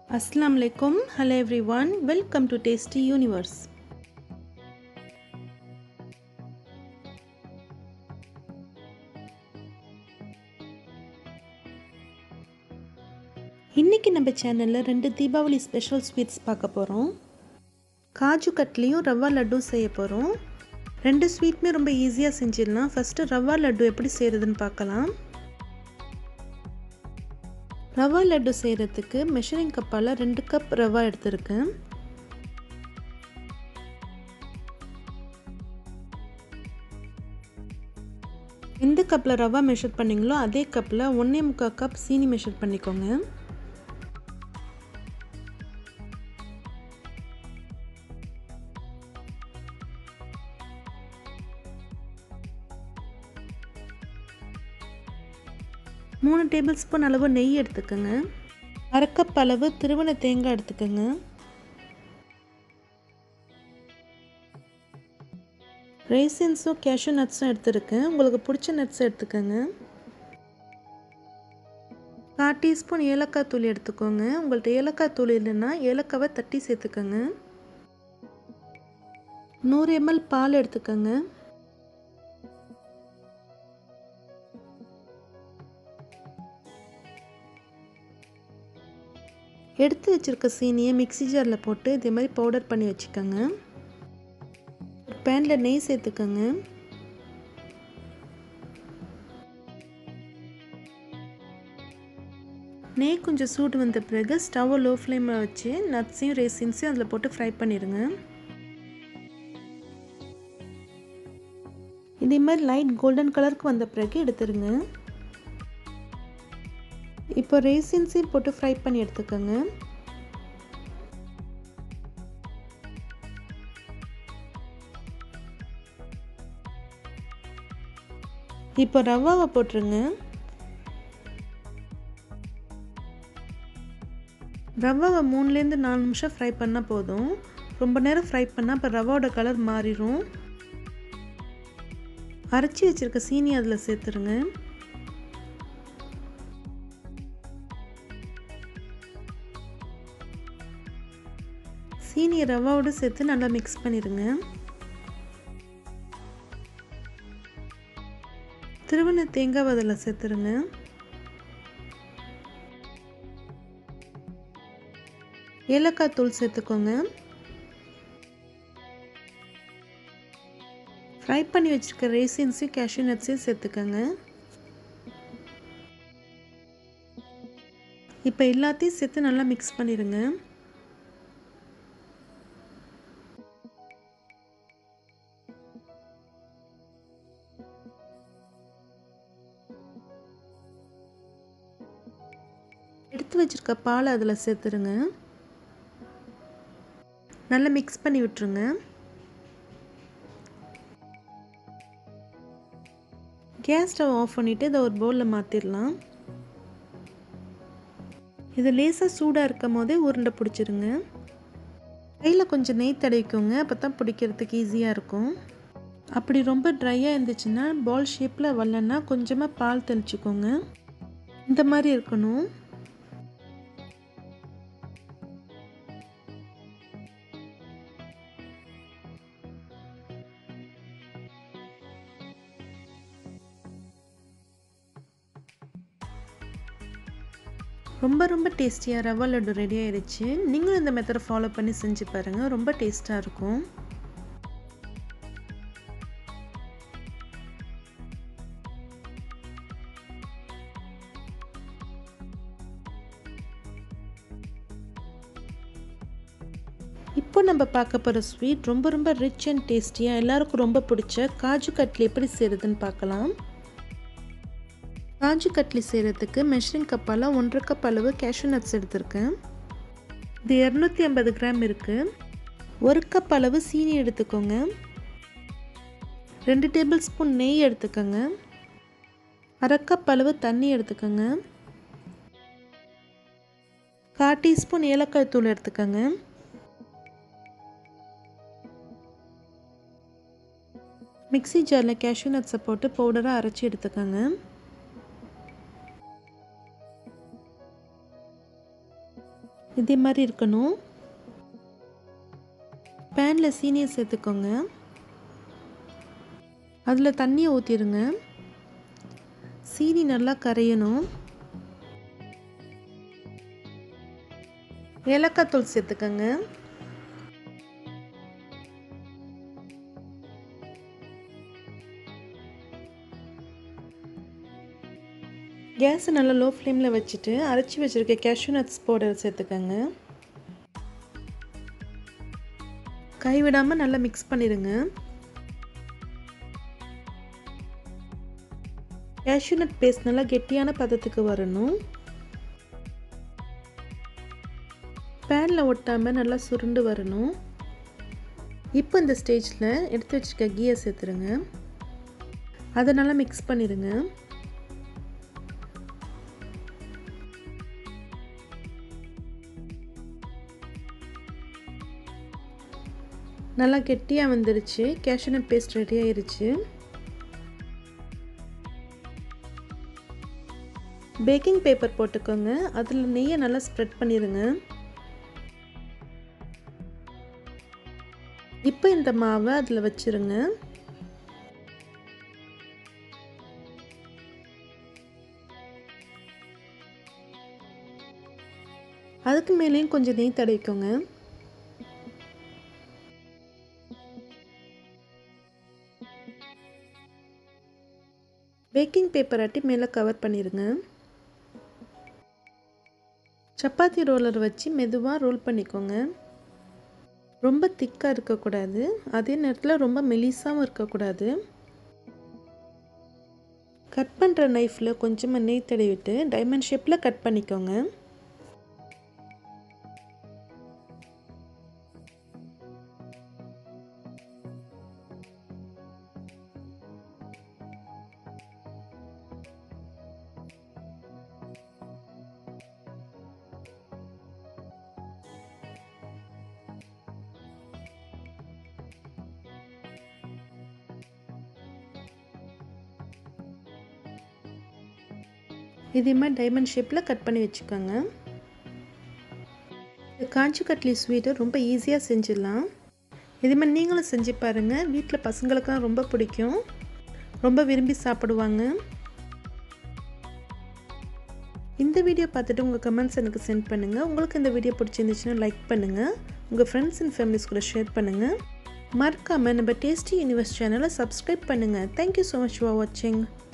Assalamu alaikum. Hello everyone. Welcome to Tasty Universe. இன்றைக்கி நம்ம சேனலில் ரெண்டு தீபாவளி ஸ்பெஷல் ஸ்வீட்ஸ் பார்க்க போகிறோம் காஜு கட்லியும் ரவா லட்டும் செய்ய போகிறோம் ரெண்டு ஸ்வீட்டுமே ரொம்ப ஈஸியாக செஞ்சிடலாம் ஃபஸ்ட்டு ரவா லட்டு எப்படி செய்கிறதுன்னு பார்க்கலாம் ரவா லட்டு செய்கிறதுக்கு மெஷரிங் கப்பால் ரெண்டு கப் ரவா எடுத்திருக்கேன் எந்த கப்பில் ரவா மெஷர் பண்ணிங்களோ அதே கப்பில் ஒன்றே முக்கால் கப் சீனி மெஷர் பண்ணிக்கோங்க மூணு டேபிள் ஸ்பூன் அளவு நெய் எடுத்துக்கோங்க அரைக்கப் அளவு திருவண தேங்காய் எடுத்துக்கோங்க ரேசின்ஸும் கேஷ்யூ நட்ஸும் எடுத்துருக்கேன் உங்களுக்கு பிடிச்ச நட்ஸ் எடுத்துக்கோங்க கால் டீஸ்பூன் ஏலக்காய் தூள் எடுத்துக்கோங்க உங்கள்கிட்ட ஏலக்காய் தூள் இல்லைன்னா ஏலக்காவை தட்டி சேர்த்துக்கோங்க நூறு எம்எல் பால் எடுத்துக்கோங்க எடுத்து வச்சுருக்க சீனியை மிக்சி ஜாரில் போட்டு இதே மாதிரி பவுடர் பண்ணி வச்சுக்கோங்க பேனில் நெய் சேர்த்துக்கோங்க நெய் கொஞ்சம் சூடு வந்த பிறகு ஸ்டவ்வை லோ ஃப்ளேமில் வச்சு நட்ஸையும் ரேசின்ஸையும் அதில் போட்டு ஃப்ரை பண்ணிடுங்க இதே மாதிரி லைட் கோல்டன் கலருக்கு வந்த பிறகு எடுத்துருங்க இப்போ ரேசின்ஸையும் போட்டு ஃப்ரை பண்ணி எடுத்துக்கோங்க இப்போ ரவாவை போட்டுருங்க ரவாவை மூணுலேருந்து நாலு நிமிஷம் ஃப்ரை பண்ணால் போதும் ரொம்ப நேரம் ஃப்ரை பண்ணால் இப்போ ரவாவோட கலர் மாறிடும் அரைச்சி வச்சுருக்க சீனி அதில் சேர்த்துருங்க சீனியை ரவாவோடு சேர்த்து நல்லா மிக்ஸ் பண்ணிடுங்க திருவண்ண தேங்காய் அதில் சேர்த்துருங்க ஏலக்காய் தூள் சேர்த்துக்கோங்க ஃப்ரை பண்ணி வச்சுருக்க ரேசின்ஸையும் கேஷ்யூ நட்ஸையும் சேர்த்துக்கோங்க இப்போ எல்லாத்தையும் சேர்த்து நல்லா மிக்ஸ் பண்ணிடுங்க எடுத்து வச்சுருக்க பால் அதில் சேர்த்துருங்க நல்லா மிக்ஸ் பண்ணி விட்டுருங்க கேஸ் ஸ்டவ் ஆஃப் பண்ணிவிட்டு இதை ஒரு பவுலில் மாற்றிடலாம் இது லேசாக சூடாக இருக்கும் போதே உருண்டை பிடிச்சிருங்க கையில் கொஞ்சம் நெய் தடவிக்கோங்க அப்போ தான் பிடிக்கிறதுக்கு ஈஸியாக இருக்கும் அப்படி ரொம்ப ட்ரையாக இருந்துச்சுன்னா பால் ஷேப்பில் வரலன்னா கொஞ்சமாக பால் தெளிச்சுக்கோங்க இந்த மாதிரி இருக்கணும் ரொம்ப ரொம்ப டேஸ்டியாக ரவா லட்டு ரெடி ஆயிடுச்சு நீங்களும் இந்த மெத்தடை ஃபாலோ பண்ணி செஞ்சு பாருங்கள் ரொம்ப டேஸ்ட்டாக இருக்கும் இப்போ நம்ம பார்க்க போகிற ஸ்வீட் ரொம்ப ரொம்ப ரிச் அண்ட் டேஸ்டியாக எல்லாருக்கும் ரொம்ப பிடிச்ச காஜு கட்லி எப்படி செய்கிறதுன்னு பார்க்கலாம் காஜு கட்லி செய்கிறதுக்கு மெஷரிங் கப்பால் ஒன்றரை கப் அளவு கேஷ்யூ நட்ஸ் எடுத்திருக்கேன் இது இரநூத்தி ஐம்பது கிராம் இருக்குது ஒரு கப் அளவு சீனி எடுத்துக்கோங்க ரெண்டு டேபிள் ஸ்பூன் நெய் எடுத்துக்கோங்க அரை கப் அளவு தண்ணி எடுத்துக்கோங்க கால் டீஸ்பூன் ஏலக்காய் தூள் எடுத்துக்கோங்க மிக்சி ஜாரில் கேஷ்யூ நட்ஸை போட்டு பவுடராக அரைச்சி எடுத்துக்கோங்க இதே மாதிரி இருக்கணும் பேனில் சீனியை சேர்த்துக்கோங்க அதில் தண்ணியை ஊற்றிடுங்க சீனி நல்லா கரையணும் ஏலக்காய் தூள் சேர்த்துக்கோங்க கேஸை நல்லா லோ ஃப்ளேமில் வச்சுட்டு அரைச்சி வச்சுருக்க கேஷ்யூ நட்ஸ் பவுடர் சேர்த்துக்கோங்க கைவிடாமல் நல்லா மிக்ஸ் பண்ணிடுங்க கேஷ்யூ நட் பேஸ்ட் நல்லா கெட்டியான பதத்துக்கு வரணும் பேனில் ஒட்டாமல் நல்லா சுருண்டு வரணும் இப்போ இந்த ஸ்டேஜில் எடுத்து வச்சுருக்க கீயை சேர்த்துருங்க அதை நல்லா மிக்ஸ் பண்ணிடுங்க நல்லா கெட்டியாக வந்துருச்சு கேஷ்யூநட் பேஸ்ட் ரெடி ஆயிருச்சு பேக்கிங் பேப்பர் போட்டுக்கோங்க அதில் நெய்யை நல்லா ஸ்ப்ரெட் பண்ணிடுங்க இப்போ இந்த மாவை அதில் வச்சுருங்க அதுக்கு மேலேயும் கொஞ்சம் நெய் தடவிக்கோங்க பேக்கிங் பேப்பர் அட்டி மேலே கவர் பண்ணிடுங்க சப்பாத்தி ரோலர் வச்சு மெதுவாக ரோல் பண்ணிக்கோங்க ரொம்ப திக்காக இருக்கக்கூடாது அதே நேரத்தில் ரொம்ப மெலிசாகவும் இருக்கக்கூடாது கட் பண்ணுற நைஃப்பில் கொஞ்சமாக நெய் தடவிட்டு டைமண்ட் ஷேப்பில் கட் பண்ணிக்கோங்க இதே மாதிரி டைமண்ட் ஷேப்பில் கட் பண்ணி வச்சுக்கோங்க இந்த காஞ்சி கட்லி ஸ்வீட்டை ரொம்ப ஈஸியாக செஞ்சிடலாம் இதே மாதிரி நீங்களும் செஞ்சு பாருங்கள் வீட்டில் பசங்களுக்கெல்லாம் ரொம்ப பிடிக்கும் ரொம்ப விரும்பி சாப்பிடுவாங்க இந்த வீடியோ பார்த்துட்டு உங்கள் கமெண்ட்ஸ் எனக்கு சென்ட் பண்ணுங்கள் உங்களுக்கு இந்த வீடியோ பிடிச்சிருந்துச்சுன்னா லைக் பண்ணுங்கள் உங்கள் ஃப்ரெண்ட்ஸ் அண்ட் ஃபேமிலிஸ் கூட ஷேர் பண்ணுங்கள் மறக்காமல் நம்ம டேஸ்டி யூனிவர்ஸ் சேனலை சப்ஸ்கிரைப் பண்ணுங்கள் தேங்க்யூ ஸோ மச் ஃபார் வாட்சிங்